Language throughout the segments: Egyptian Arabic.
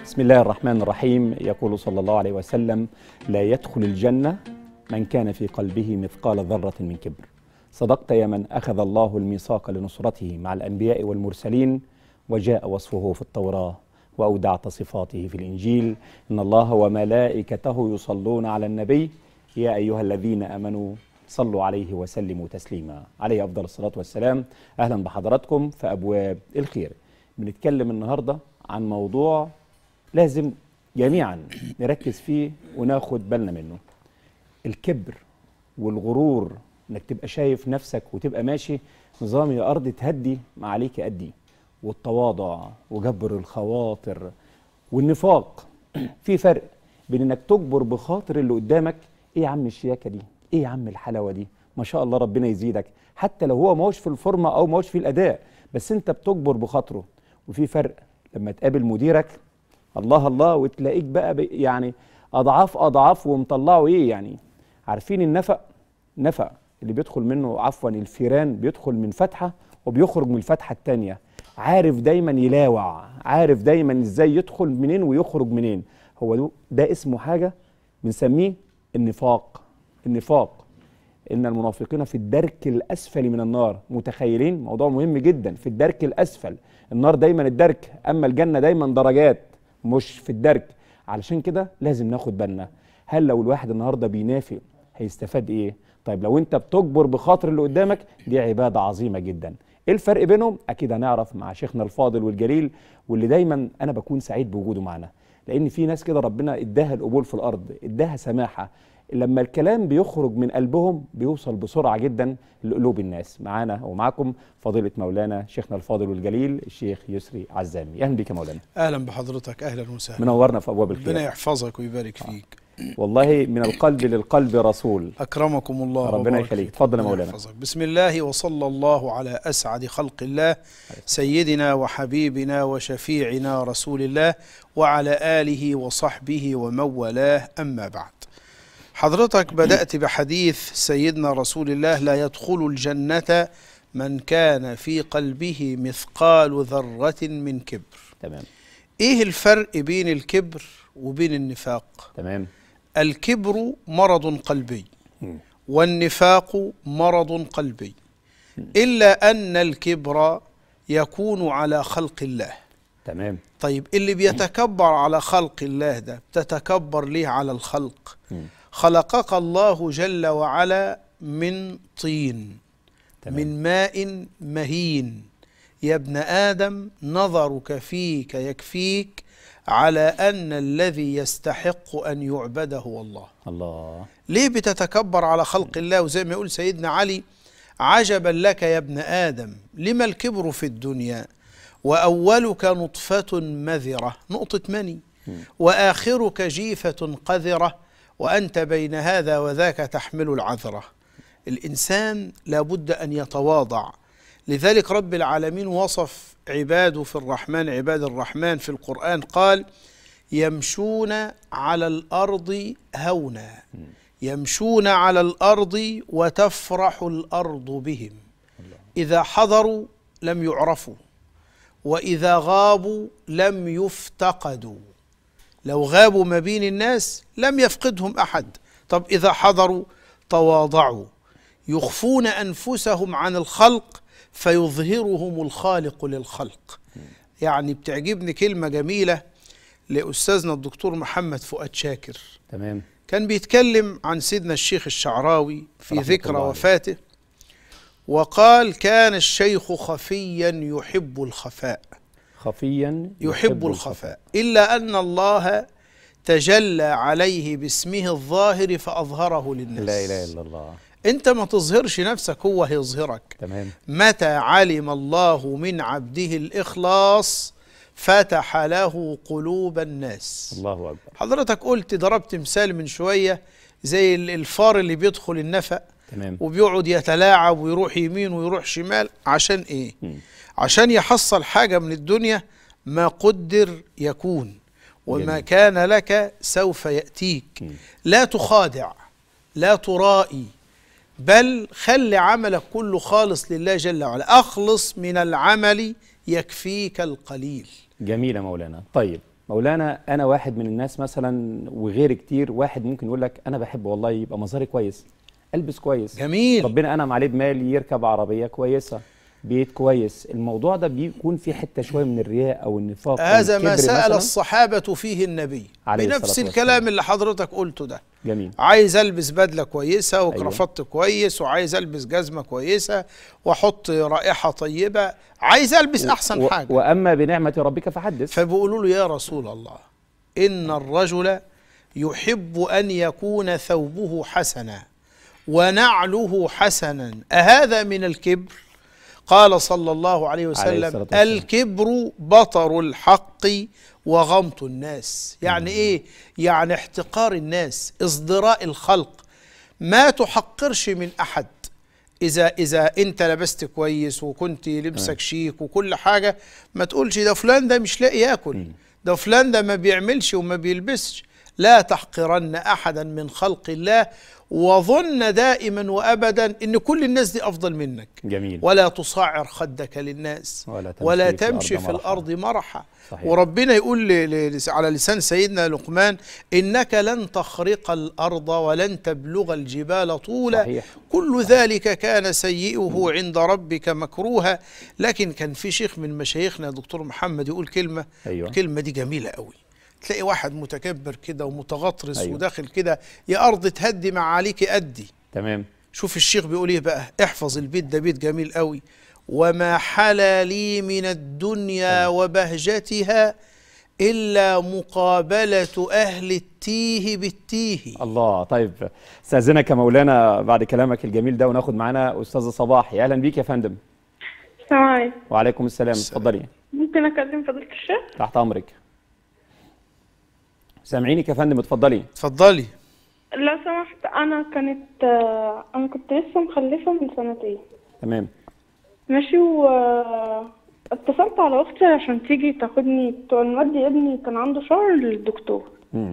بسم الله الرحمن الرحيم يقول صلى الله عليه وسلم لا يدخل الجنة من كان في قلبه مثقال ذرة من كبر صدقت يا من أخذ الله الميثاق لنصرته مع الأنبياء والمرسلين وجاء وصفه في التوراة وأودعت صفاته في الإنجيل إن الله وملائكته يصلون على النبي يا أيها الذين آمنوا صلوا عليه وسلموا تسليما عليه أفضل الصلاة والسلام أهلا بحضراتكم في أبواب الخير بنتكلم النهاردة عن موضوع لازم جميعا نركز فيه وناخد بالنا منه الكبر والغرور انك تبقى شايف نفسك وتبقى ماشي نظام يا ارض تهدي ما عليك ادي والتواضع وجبر الخواطر والنفاق في فرق بين انك تجبر بخاطر اللي قدامك ايه يا عم الشياكه دي ايه يا عم الحلاوه دي ما شاء الله ربنا يزيدك حتى لو هو ما هوش في الفورمه او ما هوش في الاداء بس انت بتجبر بخاطره وفي فرق لما تقابل مديرك الله الله وتلاقيك بقى بي- يعني اضعاف اضعاف ومطلعه ايه يعني عارفين النفق نفق اللي بيدخل منه عفوا الفيران بيدخل من فتحه وبيخرج من الفتحه الثانيه عارف دايما يلاوع عارف دايما ازاي يدخل منين ويخرج منين هو ده, ده اسمه حاجه بنسميه النفاق النفاق ان المنافقين في الدرك الاسفل من النار متخيلين موضوع مهم جدا في الدرك الاسفل النار دايما الدرك اما الجنه دايما درجات مش في الدرك علشان كده لازم ناخد بالنا هل لو الواحد النهارده بينافق هيستفاد ايه طيب لو انت بتجبر بخاطر اللي قدامك دي عباده عظيمه جدا ايه الفرق بينهم اكيد هنعرف مع شيخنا الفاضل والجليل واللي دايما انا بكون سعيد بوجوده معنا لان في ناس كده ربنا اداها القبول في الارض اداها سماحه لما الكلام بيخرج من قلبهم بيوصل بسرعه جدا لقلوب الناس معانا ومعاكم فضيله مولانا شيخنا الفاضل والجليل الشيخ يسري عزامي اهلا بك يا مولانا اهلا بحضرتك اهلا وسهلا منورنا في ابواب ربنا الخير يحفظك ويبارك فيك والله من القلب للقلب رسول اكرمكم الله ربنا وبارك يخليك. فيك. اتفضل يا ربنا مولانا. يحفظك. بسم الله وصلى الله على اسعد خلق الله سيدنا وحبيبنا وشفيعنا رسول الله وعلى اله وصحبه ومن والاه اما بعد حضرتك بدات بحديث سيدنا رسول الله لا يدخل الجنه من كان في قلبه مثقال ذره من كبر تمام ايه الفرق بين الكبر وبين النفاق تمام الكبر مرض قلبي مم. والنفاق مرض قلبي إلا أن الكبر يكون على خلق الله تمام طيب اللي بيتكبر على خلق الله ده بتتكبر ليه على الخلق مم. خلقك الله جل وعلا من طين تمام من ماء مهين يا ابن آدم نظرك فيك يكفيك على أن الذي يستحق أن يعبد هو الله الله ليه بتتكبر على خلق الله وزي ما يقول سيدنا علي عجبا لك يا ابن آدم لما الكبر في الدنيا وأولك نطفة مذرة نقطة مني وآخرك جيفة قذرة وأنت بين هذا وذاك تحمل العذرة الإنسان لابد أن يتواضع لذلك رب العالمين وصف عباده في الرحمن عباد الرحمن في القرآن قال يمشون على الأرض هونا يمشون على الأرض وتفرح الأرض بهم إذا حضروا لم يعرفوا وإذا غابوا لم يفتقدوا لو غابوا ما بين الناس لم يفقدهم أحد طب إذا حضروا تواضعوا يخفون أنفسهم عن الخلق فيظهرهم الخالق للخلق يعني بتعجبني كلمة جميلة لأستاذنا الدكتور محمد فؤاد شاكر تمام كان بيتكلم عن سيدنا الشيخ الشعراوي في رحمة ذكرى الله عليه. وفاته وقال كان الشيخ خفيا يحب الخفاء خفيا يحب الخفاء إلا أن الله تجلى عليه باسمه الظاهر فأظهره للناس لا اله الا الله أنت ما تظهرش نفسك هو هيظهرك تمام متى علم الله من عبده الإخلاص فتح له قلوب الناس الله اكبر حضرتك قلت ضربت مثال من شوية زي ال- الفار اللي بيدخل النفق تمام وبيقعد يتلاعب ويروح يمين ويروح شمال عشان ايه مم. عشان يحصل حاجة من الدنيا ما قدر يكون وما جميل. كان لك سوف يأتيك مم. لا تخادع لا ترائي بل خلي عملك كله خالص لله جل وعلا أخلص من العمل يكفيك القليل جميل يا مولانا طيب مولانا انا واحد من الناس مثلا وغير كتير واحد ممكن يقول لك انا بحب والله يبقى مظهري كويس البس كويس جميل ربنا انعم عليه بمال يركب عربيه كويسه بيت كويس الموضوع ده بيكون في حته شويه من الرياء او النفاق أو هذا ما الكبر سأل مثلاً. الصحابة فيه النبي عليه بنفس الصلاة الكلام والسلام. اللي حضرتك قلته ده جميل عايز البس بدله كويسه وكرافت كويس وعايز البس جزمه كويسه واحط رائحه طيبه عايز البس احسن و- حاجه واما بنعمه ربك فحدث فبيقولوا له يا رسول الله ان الرجل يحب ان يكون ثوبه حسنا ونعله حسنا اهذا من الكبر قال صلى الله عليه عليه وسلم الصلاة والسلام. الكبر بطر الحق وغمط الناس يعني ايه يعني احتقار الناس ازدراء الخلق ما تحقرش من احد اذا اذا انت لبست كويس وكنت لبسك شيك وكل حاجه ما تقولش ده فلان ده مش لاقي ياكل ده فلان ده ما بيعملش وما بيلبسش لا تحقرن احدا من خلق الله وظن دائما وابدا ان كل الناس دي افضل منك جميل ولا تصعر خدك للناس ولا تمشي ولا في تمشي الأرض في مرحا. الارض مرحا صحيح. وربنا يقول ل- ل- على لسان سيدنا لقمان انك لن تخرق الارض ولن تبلغ الجبال طولا صحيح. كل ذلك كان سيئه عند ربك مكروها لكن كان في شيخ من مشايخنا دكتور محمد يقول كلمه أيوة. الكلمه دي جميله قوي تلاقي واحد متكبر كده ومتغطرس أيوة. وداخل كده يا ارض تهدي مع عليك ادي تمام شوف الشيخ بيقول ايه بقى احفظ البيت ده بيت جميل قوي وما حلا لي من الدنيا وبهجتها إلا مقابلة أهل التيه بالتيه الله طيب استاذنك يا مولانا بعد كلامك الجميل ده وناخد معانا استاذه صباح يا اهلا بيك يا فندم السلام عليكم وعليكم السلام اتفضلي ممكن اكلم فضيلة الشيخ تحت امرك سامعينك يا فندم اتفضلي اتفضلي لو سمحت انا كانت آه، انا كنت لسه مخلفة من سنتين تمام ماشي و اتصلت على اختي عشان تيجي تاخدني تودي ابني كان عنده شهر للدكتور مم.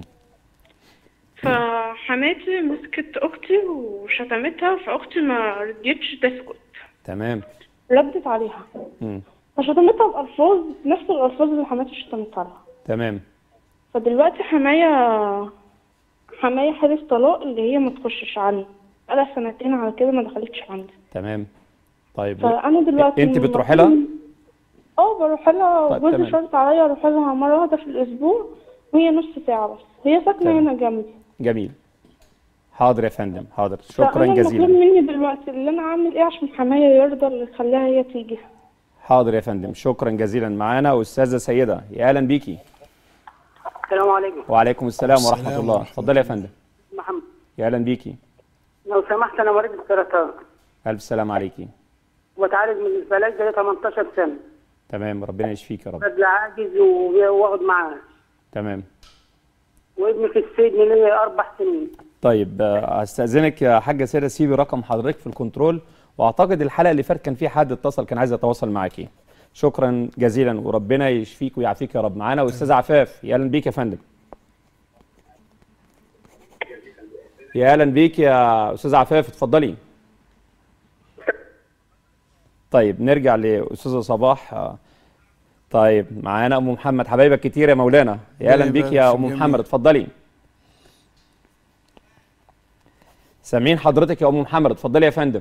فحماتي مسكت اختي وشتمتها فاختي ما رضيتش تسكت تمام ردت عليها مم. فشتمتها بألفاظ نفس الألفاظ اللي حماتي شتمتها لها تمام فدلوقتي حماية حماية حالف طلاق اللي هي ما تخشش عني بقالها سنتين على كده ما دخلتش عندي تمام طيب فأنا دلوقتي انت بتروحي لها اه بروح لها طيب، جوزي تمام. شرط عليا اروح لها مرة واحدة في الأسبوع وهي نص ساعة بس هي ساكنة تمام. هنا جنبي جميل حاضر يا فندم حاضر شكرا فأنا المطلوب جزيلا مني دلوقتي اللي أنا أعمل إيه عشان حماية يرضى اللي يخليها هي تيجي حاضر يا فندم شكرا جزيلا معانا استاذه سيده يا اهلا بيكي السلام عليكم وعليكم السلام السلام ورحمه الله ورحمة اتفضلي يا فندم محمد يا اهلا بيكي لو سمحت انا مريض بالسرطان الف سلام عليكي وبتعالج من الفلاج ده 18 سنه تمام ربنا يشفيك يا رب بدل عاجز و- واخد معاه تمام وابني في السجن ليا اربع سنين طيب آه، هستأذنك يا حاجة سيدة سيبي رقم حضرتك في الكنترول واعتقد الحلقة اللي فاتت كان في حد اتصل كان عايز يتواصل معاكي شكرا جزيلا وربنا يشفيك ويعافيك يا رب معانا استاذ عفاف يا اهلا بيك يا فندم يا اهلا بيك يا استاذ عفاف اتفضلي طيب نرجع لاستاذه صباح آه، طيب معانا ام محمد حبايبك كتير يا مولانا يا اهلا ربنا بيك يبارك يا في ام الجميع. محمد اتفضلي سامعين حضرتك يا ام محمد اتفضلي يا فندم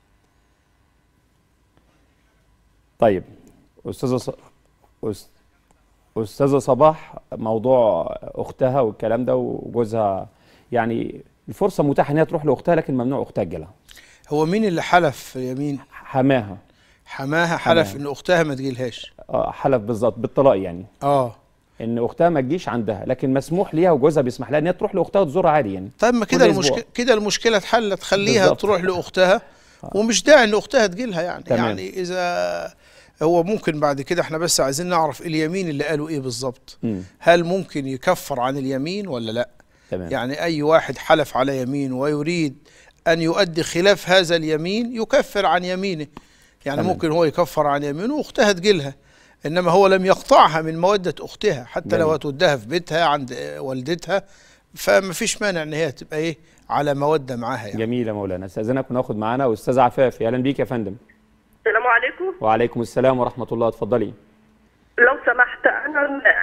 طيب استاذه ص... أس... استاذه صباح موضوع اختها والكلام ده وجوزها يعني الفرصه متاحه ان هي تروح لاختها لكن ممنوع اختها تجيلها هو مين اللي حلف يمين حماها حماها حلف حماها. ان اختها ما تجيلهاش آه، حلف بالظبط بالطلاق يعني اه ان اختها ما تجيش عندها لكن مسموح ليها وجوزها بيسمح لها ان هي تروح لاختها وتزورها عادي يعني طيب ما كل كده أسبوع. المشكله كده المشكله اتحلت خليها بالظبط. تروح لاختها ومش داعي ان اختها تجيلها يعني تمام. يعني اذا هو ممكن بعد كده احنا بس عايزين نعرف اليمين اللي قالوا ايه بالظبط مم. هل ممكن يكفر عن اليمين ولا لا تمام يعني اي واحد حلف على يمين ويريد ان يؤدي خلاف هذا اليمين يكفر عن يمينه يعني تمام. ممكن هو يكفر عن يمينه واختها تجيلها انما هو لم يقطعها من موده اختها حتى جميل. لو هتودها في بيتها عند والدتها فما فيش مانع ان هي تبقى ايه على موده معاها يعني جميل يا مولانا استاذنك وناخد معانا استاذ عفاف يا اهلا بيك يا فندم السلام عليكم وعليكم السلام ورحمه الله اتفضلي لو سمحت انا انا امبارح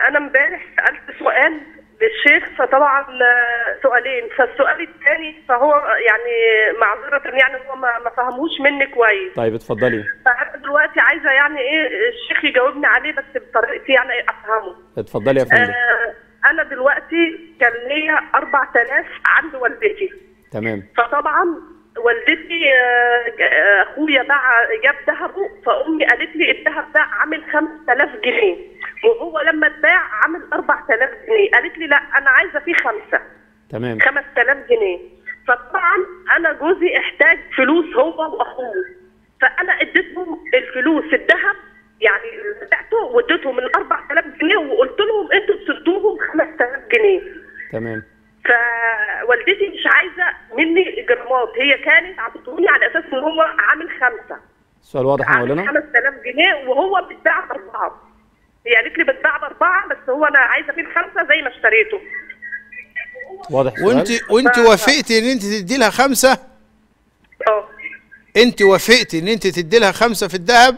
امبارح سالت سؤال للشيخ فطبعا آه، سؤالين فالسؤال الثاني فهو يعني معذره يعني هو ما ما فهموش مني كويس طيب اتفضلي فانا دلوقتي عايزه يعني ايه الشيخ يجاوبني عليه بس بطريقتي يعني افهمه اتفضلي يا فندم آه انا دلوقتي كان ليا 4000 عند والدتي تمام فطبعا والدتي آه، آه، اخويا باع جاب ذهبه فامي قالت لي الذهب ده عامل 5000 جنيه وهو لما اتباع عامل 4000 جنيه قالت لي لا انا عايزه فيه خمسه تمام 5000 جنيه فطبعا انا جوزي احتاج فلوس هو واخوه فانا اديتهم الفلوس الذهب يعني بعته واديتهم ال 4000 جنيه وقلت لهم انتوا تسدوهم 5000 جنيه تمام فوالدتي مش عايزه مني اجرامات هي كانت عطتوني على اساس ان هو عامل خمسه السؤال واضح يا عامل مولانا 5000 جنيه وهو بيتباع باربعه هي قالت لي بتباع باربعه بس هو انا عايزه فيه الخمسه زي ما اشتريته واضح السؤال وانت وانت وافقتي ان انت تدي لها خمسه اه انت وافقتي ان انت تدي لها خمسه في الذهب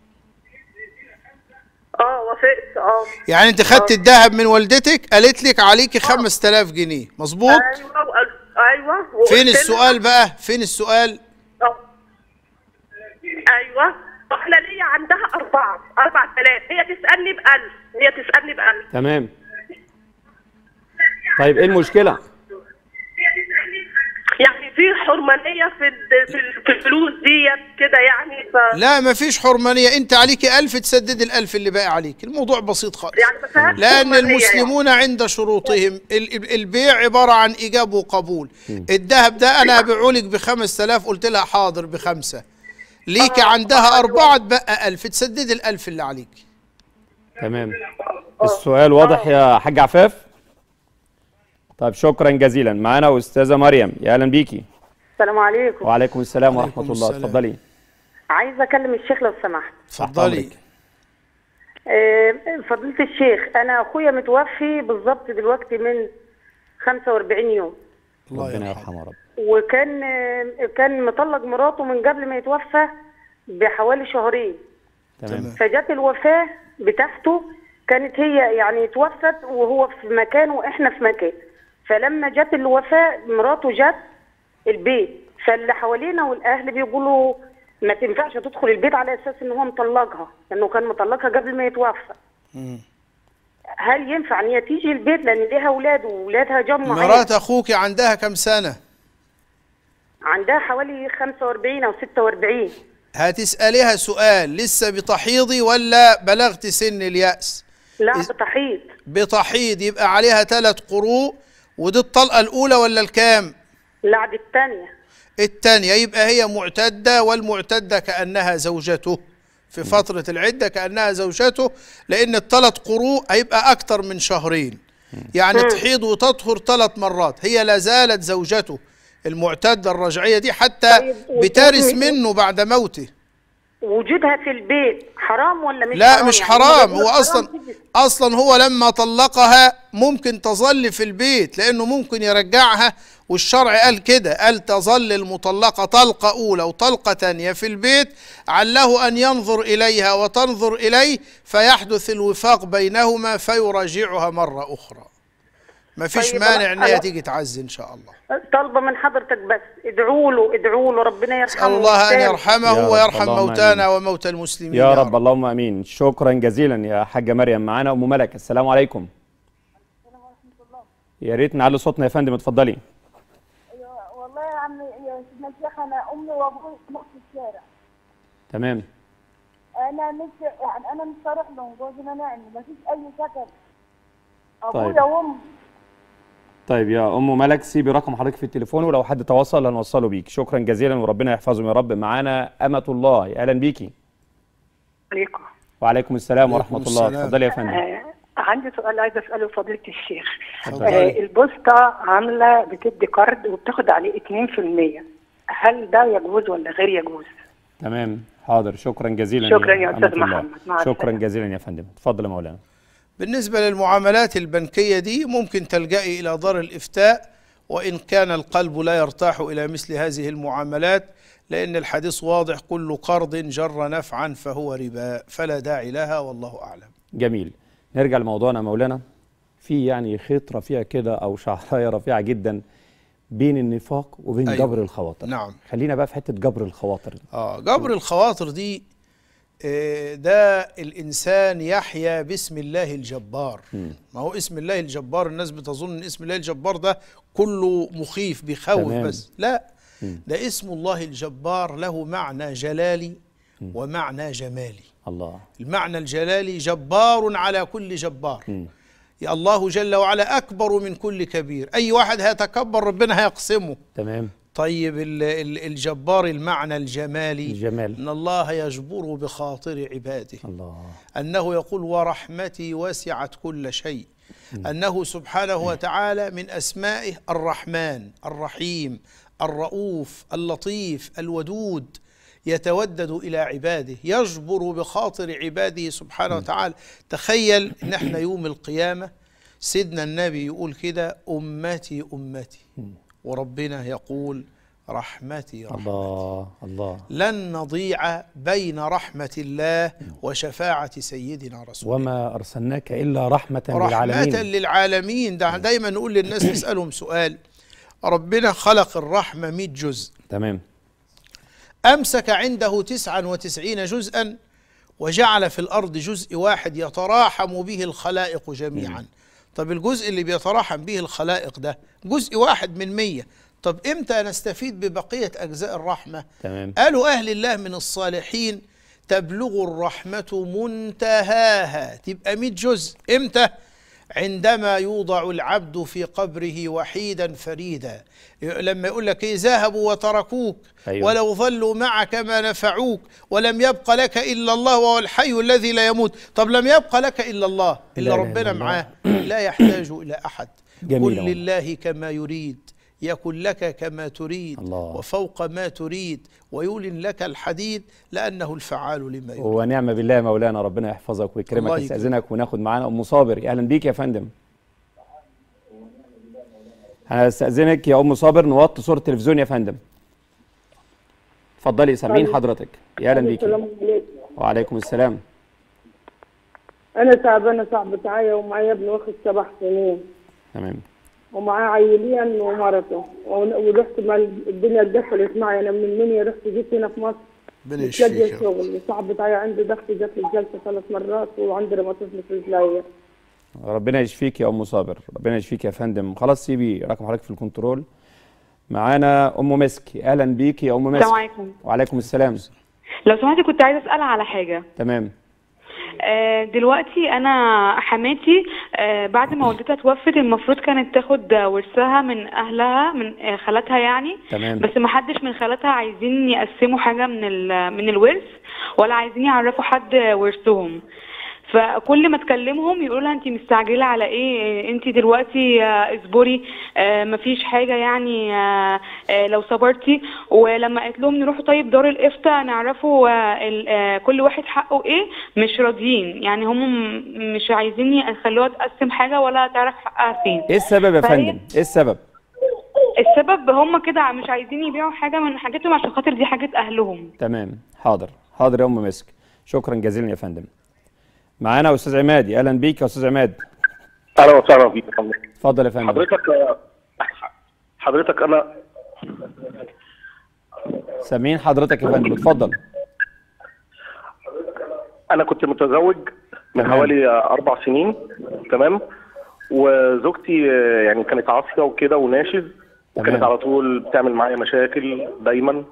اه وافقت اه يعني انت خدت الذهب من والدتك قالت لك عليكي 5000 جنيه مظبوط ايوه وقال- ايوه وقلت فين لها- السؤال بقى فين السؤال اه ايوه واحنا ليا عندها اربعه 4000 هي تسالني ب 1000 هي تسالني ب 1000 تمام طيب ايه المشكله يعني في حرمانيه في ال- في ال- في الفلوس ديت كده يعني ف لا ما فيش حرمانيه انت عليكي 1000 تسدد ال1000 اللي باقي عليك الموضوع بسيط خالص يعني ما فيهاش لأن حرمانية المسلمون عند شروطهم ال- ال- البيع عبارة عن إيجاب وقبول الذهب ده أنا هبيعه لك ب 5000 قلت لها حاضر بخمسة ليك عندها أربعة تبقى 1000 تسدد الألف اللي عليك تمام السؤال واضح يا حاج عفاف طيب شكرا جزيلا معانا استاذه مريم يا اهلا بيكي السلام عليكم وعليكم السلام وعليكم ورحمه الله السلام. اتفضلي عايزه اكلم الشيخ لو سمحت اتفضلي أمرك. آه، فضيله الشيخ انا اخويا متوفي بالظبط دلوقتي من 45 يوم الله ربنا يرحمه يرحمه يا رب وكان آه، كان مطلق مراته من قبل ما يتوفى بحوالي شهرين تمام فجت الوفاه بتاعته كانت هي يعني توفت وهو في مكان واحنا في مكان فلما جت الوفاه مراته جت البيت فاللي حوالينا والاهل بيقولوا ما تنفعش تدخل البيت على اساس ان هو مطلقها لانه كان مطلقها قبل ما يتوفى مم. هل ينفع ان هي تيجي البيت لان ليها اولاد واولادها جمعوا مرات أخوك عندها كم سنة عندها حوالي 45 او 46 هتسأليها سؤال لسه بتحيضي ولا بلغت سن اليأس لا إز- بتحيض بتحيض يبقى عليها ثلاث قروء ودي الطلقة الأولى ولا الكام لا دي الثانيه الثانية يبقى هي معتدة والمعتدة كأنها زوجته في فترة العدة كأنها زوجته لأن الثلاث قروء هيبقى أكتر من شهرين يعني تحيض وتطهر ثلاث مرات هي لا زالت زوجته المعتدة الرجعية دي حتى طيب، بترث وجود- منه بعد موته وجودها في البيت حرام ولا مش لا حرام مش يعني حرام بيقولوا هو حرام اصلا تيجي- اصلا هو لما طلقها ممكن تظل في البيت لانه ممكن يرجعها والشرع قال كده قال تظل المطلقة طلقة أولى وطلقة تانية في البيت عله أن ينظر إليها وتنظر إليه فيحدث الوفاق بينهما فيراجعها مرة أخرى ما فيش طيب، مانع إن هي أنا- تيجي تعزي إن شاء الله طالبه من حضرتك بس ادعوا له ادعوا له ربنا يرحمه أسأل الله أن ويسامحه. يرحمه يا رب، ويرحم اللهم موتانا آمين. وموتى المسلمين يا رب اللهم امين شكرا جزيلا يا حاجه مريم معانا ام ملك السلام عليكم يا ريت نعلي صوتنا يا فندم اتفضلي والله يا عم يا سيدنا الشيخ انا امي وابوي في نص الشارع تمام انا مش يعني انا مش صارح لهم جوزي منعني ما فيش اي سكن طيب. ابويا وامي طيب يا ام ملك سيبي رقم حضرتك في التليفون ولو حد تواصل هنوصله بيك شكرا جزيلا وربنا يحفظهم يا رب معانا امه الله يا اهلا بيكي عليكم وعليكم السلام وعليكم ورحمه الله السلام. اتفضلي يا فندم آه عندي سؤال عايزه اساله فضيله الشيخ آه اتفضلي. البوسطه عامله بتدي كارد وبتاخد عليه 2% هل ده يجوز ولا غير يجوز؟ تمام حاضر شكرا جزيلا شكرا يا أمة أستاذ الله. محمد. مع شكرا السلامة. جزيلا يا فندم اتفضل يا مولانا بالنسبة للمعاملات البنكية دي ممكن تلجئي إلى دار الإفتاء وإن كان القلب لا يرتاح إلى مثل هذه المعاملات لأن الحديث واضح كل قرض جر نفعا فهو ربا فلا داعي لها والله أعلم جميل نرجع لموضوعنا يا مولانا في يعني خيط رفيع كده او شعرايه رفيعه جدا بين النفاق وبين أيوة. أيوة. جبر الخواطر نعم. خلينا بقى في حته جبر الخواطر اه جبر الخواطر دي آه، ده الانسان يحيا باسم الله الجبار ما هو اسم الله الجبار الناس بتظن ان اسم الله الجبار ده كله مخيف بيخوف تمام. بس لا ده اسم الله الجبار له معنى جلالي ومعنى جمالي الله المعنى الجلالي جبار على كل جبار مم. يا الله جل وعلا اكبر من كل كبير اي واحد هيتكبر ربنا هيقسمه تمام طيب ال- ال- الجبار المعنى الجمالي الجمال ان الله يجبر بخاطر عباده الله انه يقول ورحمتي وسعت كل شيء انه سبحانه وتعالى من اسمائه الرحمن الرحيم الرؤوف اللطيف الودود يتودد الى عباده يجبر بخاطر عباده سبحانه وتعالى تخيل ان احنا يوم القيامه سيدنا النبي يقول كده امتي امتي وربنا يقول رحمتي رحمتي الله الله لن نضيع بين رحمة الله وشفاعة سيدنا رسول الله وما ارسلناك الا رحمه, رحمة للعالمين للعالمين ده دايما نقول للناس نسألهم سؤال ربنا خلق الرحمة 100 جزء تمام أمسك عنده 99 جزءا وجعل في الأرض جزء واحد يتراحم به الخلائق جميعا طب الجزء اللي بيتراحم به الخلائق ده جزء واحد من مية طب إمتى نستفيد ببقية أجزاء الرحمة تمام قالوا أهل الله من الصالحين تبلغ الرحمة منتهاها تبقى 100 جزء إمتى؟ عندما يوضع العبد في قبره وحيدا فريدا لما يقول لك إيه ذهبوا وتركوك أيوة. ولو ظلوا معك ما نفعوك ولم يبق لك إلا الله وهو الحي الذي لا يموت طب لم يبق لك إلا الله إلا لا إله ربنا إلا الله. معاه لا يحتاج إلى أحد جميل قل والله. لله كما يريد يكن لك كما تريد الله. وفوق ما تريد ويولن لك الحديد لأنه الفعال لما يريد ونعم بالله مولانا ربنا يحفظك ويكرمك الله يكرمك. استاذنك وناخد معانا ام صابر اهلا بيك يا فندم هستاذنك يا ام صابر نوطي صوره التلفزيون يا فندم اتفضلي سامعين طيب. حضرتك يا اهلا بيكي السلام عليكم وعليكم السلام انا تعبانه صاحبة عيا ومعايا ابن واخد سبع سنين تمام ومعاه عيلين ومرته ون- ورحت ما الدنيا اتقفلت معي انا من المنيا رحت جيت هنا في مصر ربنا متسجل يشفيك يا رب. شغل صاحبة عيا عندي ضغط جات لي الجلسه ثلاث مرات وعندي روماتيزم في رجليا ربنا يشفيك يا ام صابر ربنا يشفيك يا فندم خلاص سيبي رقم حضرتك في الكنترول معانا ام مسك اهلا بيك يا ام مسك السلام عليكم وعليكم السلام لو سمحتي كنت عايزه اسال على حاجه تمام آه، دلوقتي انا حماتي آه، بعد ما والدتها توفت المفروض كانت تاخد ورثها من اهلها من آه، خالاتها يعني تمام. بس ما حدش من خالاتها عايزين يقسموا حاجه من ال- من الورث ولا عايزين يعرفوا حد ورثهم فكل ما تكلمهم يقولوا لها انت مستعجله على ايه انت دلوقتي آه، اصبري آه، مفيش حاجه يعني آه، آه، لو صبرتي ولما قالت لهم نروحوا طيب دار الافتاء نعرفوا آه، ال- آه، كل واحد حقه ايه مش راضيين يعني هم م- مش عايزين يخلوها تقسم حاجه ولا تعرف حقها فين ايه السبب يا فهي- فندم ايه السبب السبب هم كده مش عايزين يبيعوا حاجه من حاجتهم عشان خاطر دي حاجه اهلهم تمام حاضر حاضر يا ام مسك شكرا جزيلا يا فندم معانا استاذ عماد اهلا بيك يا استاذ عماد اهلا وسهلا بيك يا فندم اتفضل يا فندم حضرتك حضرتك انا سامعين حضرتك يا فندم اتفضل انا كنت متزوج من تمام. حوالي اربع سنين تمام وزوجتي آه، يعني كانت عاصيه وكده وناشز وكانت تمام. على طول بتعمل معايا مشاكل دايما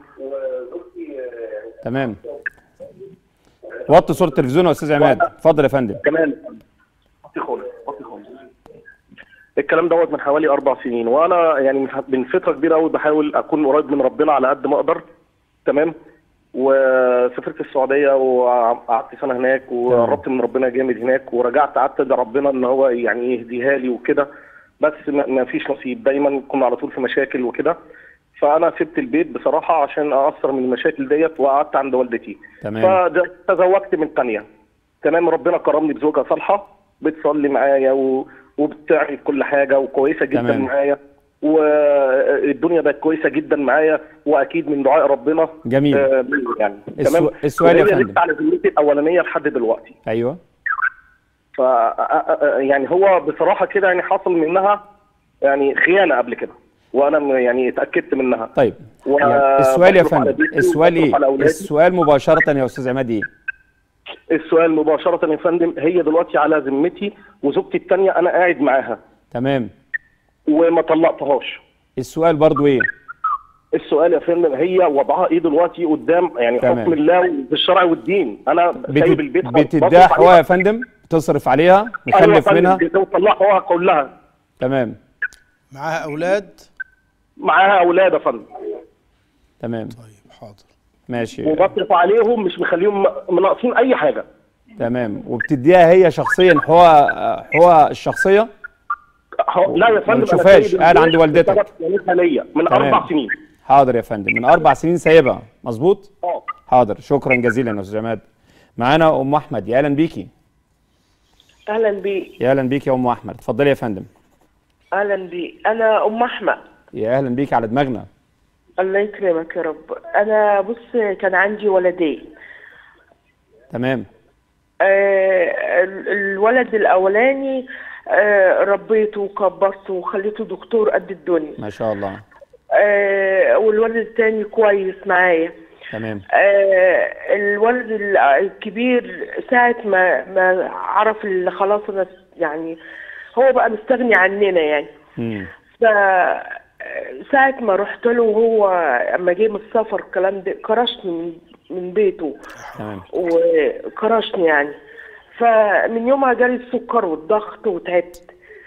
تمام وطي صوره التلفزيون يا استاذ عماد اتفضل يا فندم كمان وطي خالص وطي خالص الكلام دوت من حوالي اربع سنين وانا يعني من- من فتره كبيره قوي بحاول اكون قريب من ربنا على قد ما اقدر تمام وسافرت السعوديه وقعدت سنه هناك وقربت من ربنا جامد هناك ورجعت قعدت ادعي ربنا ان هو يعني يهديها لي وكده بس ما ما فيش نصيب دايما كنا على طول في مشاكل وكده فانا سبت البيت بصراحه عشان اقصر من المشاكل ديت وقعدت عند والدتي تمام فتزوجت من تانية تمام ربنا كرمني بزوجة صالحة بتصلي معايا و... وبتعمل كل حاجة وكويسة جدا تمام. معايا والدنيا بقت كويسة جدا معايا واكيد من دعاء ربنا جميل. آه يعني السو- تمام السؤال يا وهي فندم. لسه على ذمتي الاولانية لحد دلوقتي ايوه ف يعني هو بصراحه كده يعني حصل منها يعني خيانه قبل كده وانا م- يعني اتاكدت منها طيب و- يعني السؤال يا بصرف على فندم بيتي السؤال وبصرف ايه على أولادي. السؤال مباشره يا استاذ عماد ايه السؤال مباشره يا فندم هي دلوقتي على ذمتي وزوجتي الثانيه انا قاعد معاها تمام وما طلقتهاش السؤال برضو ايه السؤال يا فندم هي وضعها ايه دلوقتي قدام يعني تمام. حكم الله والشرع والدين انا سايب البيت بتديها بصرف حقوقها عليها. يا فندم تصرف عليها ايوه يا مخلف فندم منها بتطلع حقوقها كلها تمام معاها اولاد معاها اولاد يا فندم تمام طيب حاضر ماشي وبصرف عليهم مش مخليهم م- ناقصين اي حاجه تمام وبتديها هي شخصيا حقوقها حقوقها الشخصيه ه- لا يا فندم أنا نشوفهاش، سايب قاعد البيت عند والدتك. بسبب خيانتها ليا من تمام. اربع سنين حاضر يا فندم من اربع سنين سايبها مظبوط اه حاضر شكرا جزيلا يا استاذ عماد معانا ام احمد يا اهلا بيكي اهلا بيك يا اهلا بيكي يا ام احمد اتفضلي يا فندم اهلا بيك انا ام احمد يا اهلا بيكي على دماغنا الله يكرمك يا رب انا بص كان عندي ولدين تمام آه ال- الولد الاولاني آه ربيته وكبرته وخليته دكتور قد الدنيا ما شاء الله آه والولد التاني كويس معايا تمام آه الولد ال- الكبير ساعة ما ما عرف اللي خلاص انا يعني هو بقى مستغني عننا يعني مم. ف ساعة ما رحت له وهو اما جه من السفر الكلام ده كرشني من من بيته تمام وكرشني يعني فمن يومها جالي السكر والضغط وتعبت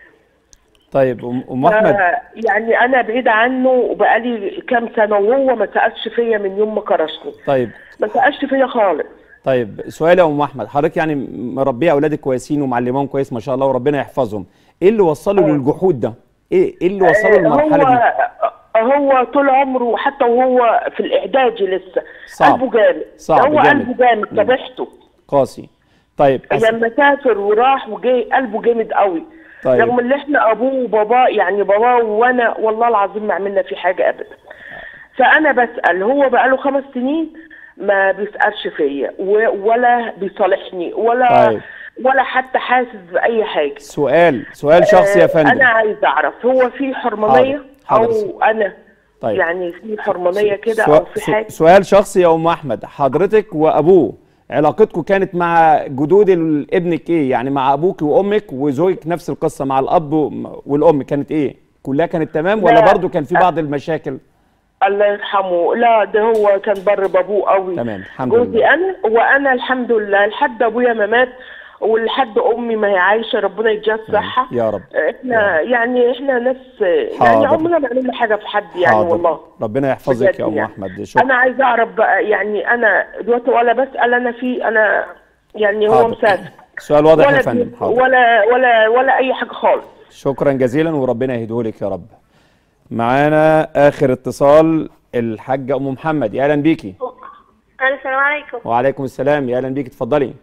طيب ام أم احمد ف- يعني انا بعيدة عنه وبقالي كام سنة وهو ما سألش فيا من يوم ما كرشني طيب ما سألش فيا خالص طيب سؤال يا ام احمد حضرتك يعني مربيه اولادك كويسين ومعلماهم كويس ما شاء الله وربنا يحفظهم ايه اللي وصله للجحود ده ايه ايه اللي وصله للمرحله دي هو هو طول عمره حتى وهو في الاعدادي لسه صعب. قلبه جامد صعب هو جامد. قلبه جامد مم. تابعته قاسي طيب أس... لما سافر وراح وجاي قلبه جامد قوي طيب. رغم ان احنا ابوه وباباه يعني باباه وانا والله العظيم ما عملنا فيه حاجه ابدا فانا بسال هو بقاله خمس سنين ما بيسالش فيا و- ولا بيصالحني ولا طيب. ولا حتى حاسس باي حاجه سؤال سؤال شخصي يا آه، فندم انا عايز اعرف هو في حرمانيه حاضر. او انا طيب. يعني في حرمانيه كده سؤال- او في حاجه سؤال شخصي يا ام احمد حضرتك وابوه علاقتكم كانت مع جدود ال- ابنك ايه يعني مع ابوك وامك وزوجك نفس القصه مع الاب و- والام كانت ايه كلها كانت تمام ولا لا. برضو كان في بعض المشاكل الله يرحمه لا ده هو كان بر بابوه قوي تمام الحمد جوزي لله انا وانا الحمد لله لحد ابويا ما مات ولحد امي ما هي عايشه ربنا يديها الصحه يا رب احنا يعني احنا ناس يعني حاضر. عمرنا ما عملنا حاجه في حد يعني حاضر. والله ربنا يحفظك بجد يا ام يعني. احمد شكرا انا عايزه اعرف بقى يعني انا دلوقتي ولا بسال انا في انا يعني هو حاضر. مسافر سؤال واضح ولا يا فندم بي- حاضر ولا ولا ولا اي حاجه خالص شكرا جزيلا وربنا يهديهولك يا رب معانا اخر اتصال الحاجه ام محمد يا اهلا بيكي السلام عليكم وعليكم السلام يا اهلا بيكي اتفضلي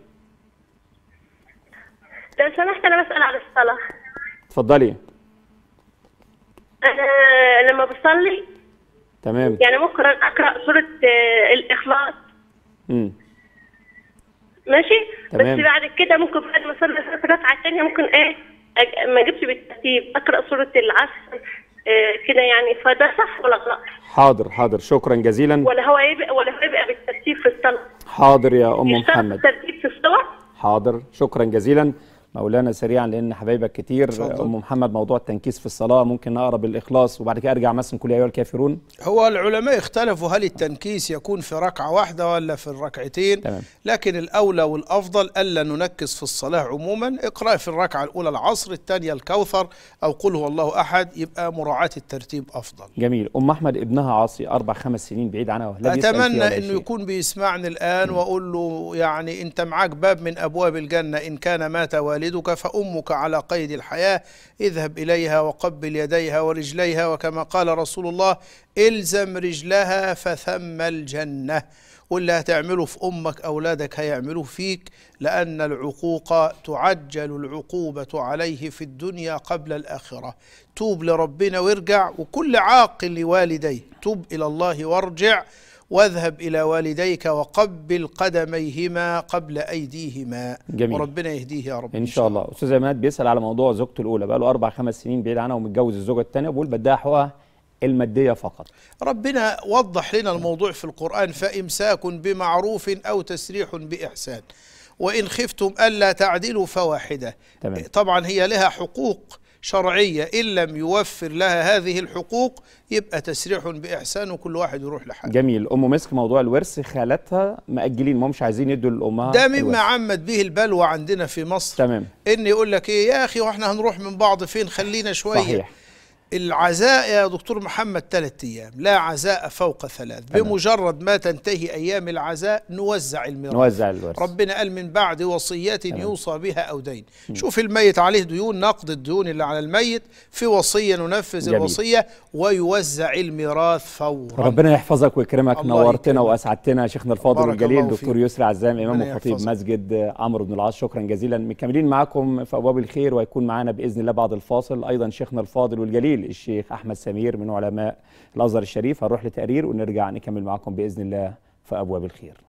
لو سمحت انا بسأل على الصلاة اتفضلي انا لما بصلي تمام يعني ممكن اقرا سورة آه، الاخلاص امم ماشي تمام. بس بعد كده ممكن بعد ما اصلي في الركعة الثانية ممكن ايه أج- ما اجيبش بالترتيب اقرا سورة العصر آه، كده يعني فده صح ولا غلط حاضر حاضر شكرا جزيلا ولا هو يبقى ولا هو يبقى بالترتيب في الصلاة حاضر يا ام يشترط محمد الترتيب في الصور حاضر شكرا جزيلا مولانا سريعا لان حبايبك كتير اتفضل. ام محمد موضوع التنكيس في الصلاه ممكن نقرا بالاخلاص وبعد كده ارجع مثلا كل ايها الكافرون هو العلماء اختلفوا هل التنكيس يكون في ركعة واحدة ولا في الركعتين تمام. لكن الأولى والأفضل ألا ننكس في الصلاة عموما اقرأ في الركعة الأولى العصر الثانية الكوثر أو قل هو الله أحد يبقى مراعاة الترتيب أفضل جميل ام احمد ابنها عاصي اربع خمس سنين بعيد عنها لا بيسأل فيها أتمنى ولا أنه شيء. يكون بيسمعني الآن وأقول له يعني أنت معاك باب من أبواب الجنة إن كان مات والدك فأمك على قيد الحياة اذهب إليها وقبل يديها ورجليها وكما قال رسول الله إلزم رجلها فثم الجنة واللي هتعمله في أمك أولادك هيعملوه فيك لأن العقوق تعجل العقوبة عليه في الدنيا قبل الآخرة توب لربنا وارجع وكل عاقل لوالديه توب إلى الله وارجع واذهب إلى والديك وقبل قدميهما قبل أيديهما جميل. وربنا يهديه يا رب ان شاء الله استاذ عماد بيسال على موضوع زوجته الاولى بقى له اربع خمس سنين بعيد عنها ومتجوز الزوجه الثانيه بيقول بديها حقوقها الماديه فقط ربنا وضح لنا الموضوع في القرآن فإمساك بمعروف أو تسريح بإحسان وإن خفتم ألا تعدلوا فواحدة تمام. طبعا هي لها حقوق شرعية إن لم يوفر لها هذه الحقوق يبقى تسريح بإحسان وكل واحد يروح لحاله جميل ام مسك موضوع الورث خالتها مأجلين ما همش عايزين يدوا لامها ده مما الورث. عمت به البلوى عندنا في مصر تمام ان يقول لك ايه يا اخي واحنا هنروح من بعض فين خلينا شويه صحيح العزاء يا دكتور محمد ثلاث ايام لا عزاء فوق ثلاث تمام. بمجرد ما تنتهي ايام العزاء نوزع الميراث نوزع الورث ربنا قال من بعد وصية تمام. يوصى بها أو دين شوف الميت عليه ديون نقد الديون اللي على الميت في وصية ننفذ جميل. الوصية ويوزع الميراث فورا ربنا يحفظك ويكرمك الله نورتنا يكرمك. واسعدتنا شيخنا الفاضل بارك والجليل الله دكتور فيك. يسري عزام امام ربنا وخطيب يحفظك. مسجد عمرو بن العاص شكرا جزيلا مكملين معاكم في ابواب الخير ويكون معانا باذن الله بعد الفاصل ايضا شيخنا الفاضل والجليل الشيخ احمد سمير من علماء الازهر الشريف هنروح لتقرير ونرجع نكمل معاكم باذن الله في ابواب الخير